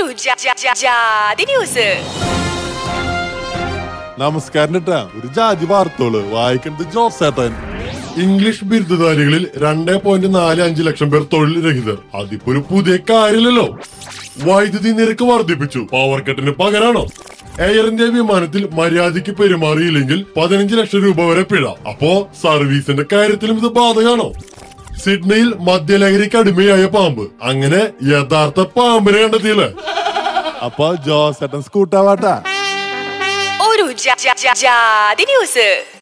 ഒരു ജാ- ജാ- ജാ- ജാതി ന്യൂസ് നമസ്കാരം കേട്ടാ ഒരു ജാതി വാർത്തോള് വായിക്കുന്നത് ജോസേട്ടൻ ഇംഗ്ലീഷ് ബിരുദധാരികളിൽ രണ്ടേ പോയിന്റ് നാല് അഞ്ച് ലക്ഷം പേർ തൊഴിൽ രഹിതർ അതിപ്പോ ഒരു പുതിയ കാര്യമില്ലല്ലോ വൈദ്യുതി നിരക്ക് വർദ്ധിപ്പിച്ചു പവർ കട്ടിന് പകരാണോ എയർ ഇന്ത്യ വിമാനത്തിൽ മര്യാദയ്ക്ക് പെരുമാറിയില്ലെങ്കിൽ പതിനഞ്ച് ലക്ഷം രൂപ വരെ പിഴ അപ്പോ സർവീസിന്റെ കാര്യത്തിലും ഇത് ബാധകമാണോ സിഡ്നിയിൽ മദ്യലഹരിക്ക് അടിമയായ പാമ്പ് അങ്ങനെ യഥാർത്ഥ പാമ്പിനെ കണ്ടെത്തിയില്ലേ അപ്പൊ ജോസേട്ടൻ സ്കൂട്ടാവാട്ടാ ഒരു ജാ- ജാ- ജാ- ജാതി ന്യൂസ്